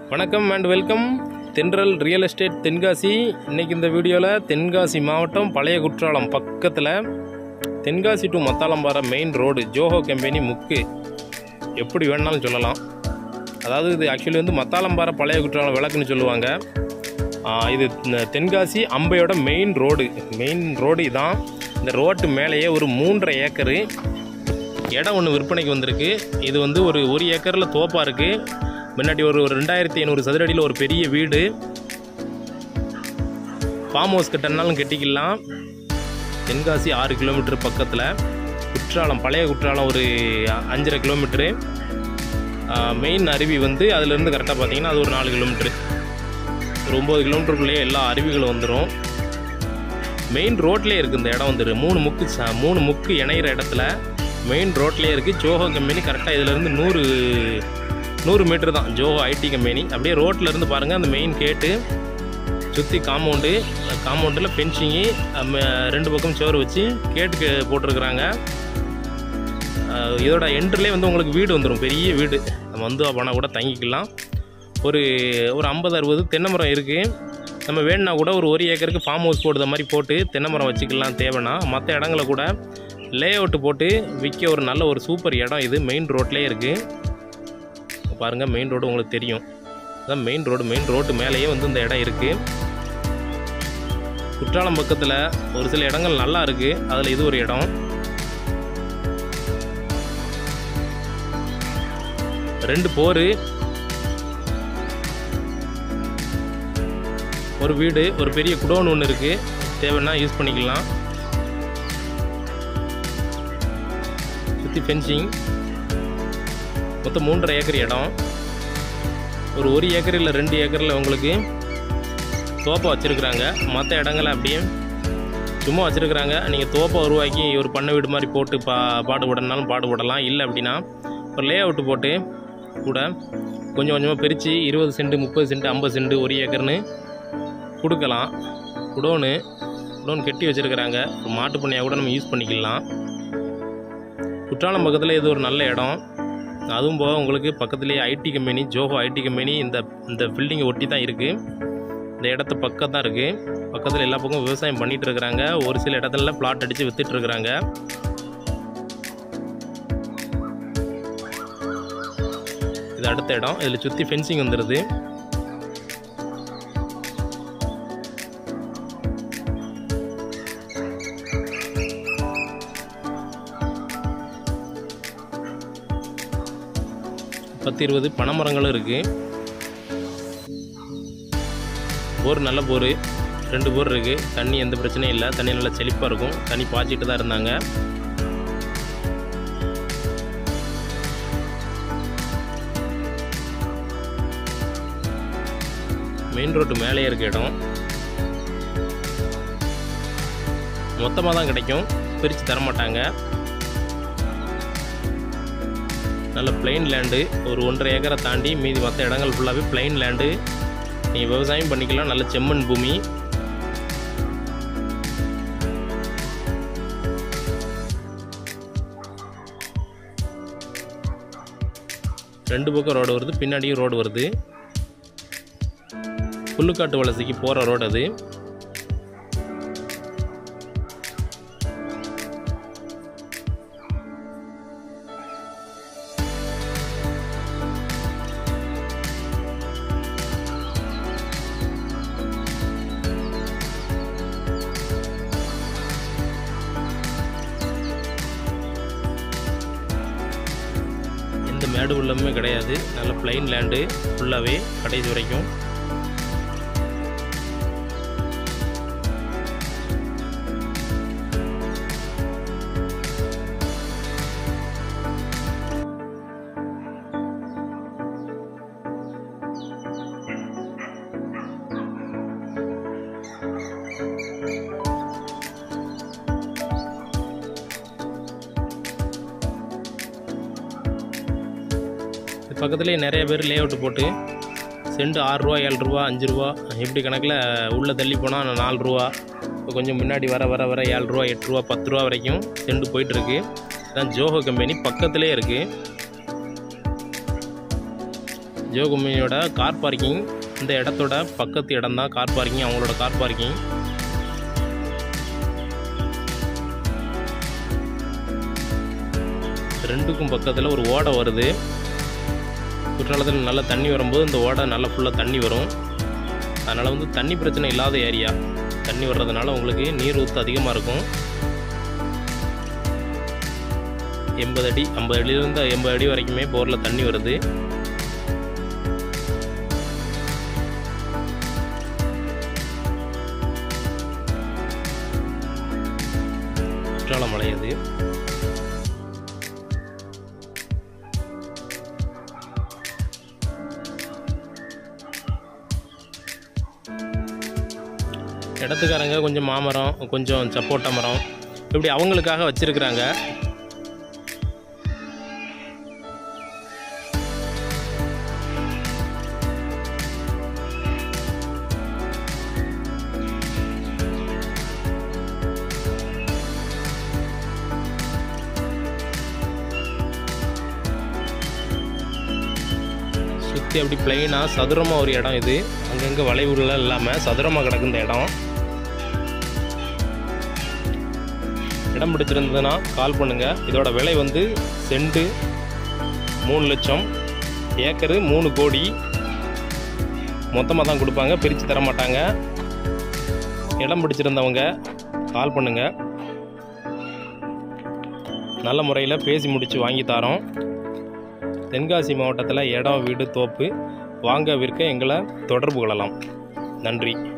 வணக்கம் and welcome Thendral real estate Tenkasi இன்னைக்கு இந்த வீடியோவில் தென்காசி மாவட்டம் பழைய குற்றாலம் பக்கத்தில் Tenkasi to Mathalamparai main road Zoho company முக்கு எப்படி வேணாலும் சொல்லலாம் அதாவது இது ஆக்சுவலி வந்து மத்தாளம்பாறை பழைய குற்றாலம் விளக்குன்னு சொல்லுவாங்க ஆ, இது இந்த தென்காசி அம்பையோட மெயின் ரோடு மெயின் ரோடு இதான் இந்த ரோட்டு மேலேயே ஒரு மூன்றரை ஏக்கரு இடம் ஒன்று விற்பனைக்கு வந்திருக்கு இது வந்து ஒரு ஒரு ஏக்கரில் தோப்பாக இருக்குது முன்னாடி ஒரு ஒரு ரெண்டாயிரத்தி ஐநூறு சதுரடியில் ஒரு பெரிய வீடு ஃபார்ம் ஹவுஸ் கட்டினாலும் கட்டிக்கலாம் தென்காசி ஆறு கிலோமீட்டர் பக்கத்தில் குற்றாலம் பழைய குற்றாலம் ஒரு அஞ்சரை கிலோமீட்ரு மெயின் அருவி வந்து அதுலேருந்து கரெக்டாக பார்த்தீங்கன்னா அது ஒரு நாலு கிலோமீட்ரு ஒரு ஒம்பது கிலோமீட்டருக்குள்ளேயே எல்லா அருவிகளும் வந்துடும் மெயின் ரோட்லேயே இருக்குது இந்த இடம் வந்துரு மூணு முக்கு ச- மூணு முக்கு இணையிற இடத்துல மெயின் ரோட்லேயே இருக்குது ஜோஹோ கம்பெனி கரெக்டாக இதுலேருந்து நூறு நூறு மீட்டர் தான் ஜோஹோ ஐடி கம்பெனி அப்படியே ரோட்ல இருந்து பாருங்கள் அந்த மெயின் கேட்டு சுற்றி காம்பவுண்டு காம்பவுண்டில் பென்சிங்கு ரெண்டு பக்கம் சுவர் வச்சு கேட்டுக்கு போட்டிருக்கிறாங்க அஹ் இதோட என்ட்ரிலே வந்து உங்களுக்கு வீடு வந்துடும் பெரிய வீடு நம்ம வந்து அப்போனா கூட தங்கிக்கலாம் ஒரு ஒரு ஐம்பது அறுபது தென்னை மரம் இருக்குது நம்ம வேணும்னா கூட ஒரு ஒரு ஏக்கருக்கு ஃபார்ம் ஹவுஸ் போடுற மாதிரி போட்டு தென்னை மரம் வச்சுக்கலாம் தேவைன்னா மற்ற இடங்களை கூட லே அவுட்டு போட்டு விற்க ஒரு நல்ல ஒரு சூப்பர் இடம் இது மெயின் ரோட்லேயே இருக்குது பாருங்கள் மெயின் ரோடு உங்களுக்கு தெரியும் அதான் மெயின் ரோடு மெயின் ரோட்டு மேலேயே வந்து இந்த இடம் இருக்குது குற்றாலம் பக்கத்தில் ஒரு சில இடங்கள் நல்லா இருக்குது அதில் இது ஒரு இடம் ரெண்டு போர் ஒரு வீடு ஒரு பெரிய குடோன் ஒன்று இருக்குது தேவைன்னா யூஸ் பண்ணிக்கலாம் சுற்றி ஃபென்சிங் மொத்தம் மூன்றரை ஏக்கர் இடம் ஒரு ஒரு ஏக்கர் இல்லை ரெண்டு ஏக்கரில் உங்களுக்கு தோப்பை வச்சுருக்குறாங்க மற்ற இடங்களை அப்படியே சும்மா வச்சுருக்குறாங்க நீங்கள் தோப்பை உருவாக்கி ஒரு பண்ணை வீடு மாதிரி போட்டு பா பாடுபடனாலும் பாடுபடலாம் இல்லை அப்படின்னா ஒரு லே அவுட்டு போட்டு கூட கொஞ்சம் கொஞ்சமாக பிரித்து இருபது சென்ட் முப்பது சென்ட் ஐம்பது சென்ட் ஒரு ஏக்கர்னு கொடுக்கலாம் குடோனு குடோன் கட்டி வச்சுருக்குறாங்க ஒரு மாட்டு பண்ணையாக கூட நம்ம யூஸ் பண்ணிக்கலாம் குற்றாலம் பக்கத்தில் இது ஒரு நல்ல இடம் அதுவும் போக உங்களுக்கு பக்கத்துலேயே IT company Zoho IT company இந்த இந்த பில்டிங்கை ஒட்டி தான் இருக்குது இந்த இடத்து பக்கம் தான் இருக்குது பக்கத்தில் எல்லா பக்கமும் விவசாயம் பண்ணிட்டு இருக்கிறாங்க ஒரு சில இடத்துல பிளாட் அடித்து வித்துட்டு இருக்கிறாங்க இது அடுத்த இடம் இதில் சுற்றி ஃபென்சிங் வந்துடுது பத்து இருபது பனைமரங்களும் இருக்குது போர் நல்ல போர் ரெண்டு போர் இருக்குது தண்ணி எந்த பிரச்சனையும் இல்லை தண்ணி நல்லா செழிப்பாக இருக்கும் தண்ணி பாய்ச்சிட்டு தான் இருந்தாங்க மெயின் ரோட்டு மேலே இருக்க இடம் மொத்தமாக தான் கிடைக்கும் பிரித்து தரமாட்டாங்க நல்ல பிளைன் லேண்டு ஒரு ஒன்றரை ஏக்கரை தாண்டி மீதி மற்ற இடங்கள் ஃபுல்லாகவே பிளைன் லேண்டு நீங்கள் விவசாயம் பண்ணிக்கலாம் நல்ல செம்மண் பூமி ரெண்டு பக்கம் ரோடு வருது பின்னாடியும் ரோடு வருது புல்லுக்காட்டு வலசைக்கு போகிற ரோடு அது எந்த மேடு உள்ளமே கிடையாது நல்ல பிளைன் லேண்டு ஃபுல்லாகவே கடைசி வரைக்கும் இது பக்கத்துலேயே நிறைய பேர் லே அவுட் போட்டு சென்ட் ஆறுரூவா ஏழு ரூபா அஞ்சு ரூபா இப்படி கணக்கில் உள்ளே தள்ளி போனால் நாலு ரூபா இப்போ கொஞ்சம் முன்னாடி வர வர வர ஏழு ரூபா எட்டு ரூபா பத்து ரூபா வரைக்கும் சென்ட் போயிட்டுருக்கு இதான் ஜோஹோ கம்பெனி பக்கத்துலேயே இருக்குது ஜியோ கம்பெனியோட கார் பார்க்கிங் இந்த இடத்தோட பக்கத்து இடம் தான் கார் பார்க்கிங் அவங்களோட கார் பார்க்கிங் ரெண்டுக்கும் பக்கத்தில் ஒரு ஓடை வருது குற்றாலத்தில் நல்ல தண்ணி வரும்போது இந்த ஓடை நல்லா ஃபுல்லாக தண்ணி வரும் அதனால் வந்து தண்ணி பிரச்சனை இல்லாத ஏரியா தண்ணி வர்றதுனால உங்களுக்கு நீர் ஊற்று அதிகமாக இருக்கும் எண்பது அடி ஐம்பது அடியிலேருந்து எண்பது அடி வரைக்குமே போரில் தண்ணி வருது குற்றால மலை அது இடத்துக்காரங்க கொஞ்சம் மாமரம் கொஞ்சம் சப்போட்டா மரம் இப்படி அவங்களுக்காக வச்சிருக்கிறாங்க சுற்றி அப்படி பிளெயினாக சதுரமாக ஒரு இடம் இது அங்கங்கே வளைவுலாம் இல்லாமல் சதுரமாக கிடக்கு இந்த இடம் இடம் பிடிச்சிருந்ததுன்னா கால் பண்ணுங்கள் இதோட விலை வந்து செண்டு மூணு லட்சம் ஏக்கரு மூணு கோடி மொத்தமாக தான் கொடுப்பாங்க பிரித்து தர மாட்டாங்க இடம் பிடிச்சிருந்தவங்க கால் பண்ணுங்கள் நல்ல முறையில் பேசி முடித்து வாங்கி தரோம் தென்காசி மாவட்டத்தில் இடம் வீடு தோப்பு வாங்க விற்க எங்களை தொடர்பு கொள்ளலாம் நன்றி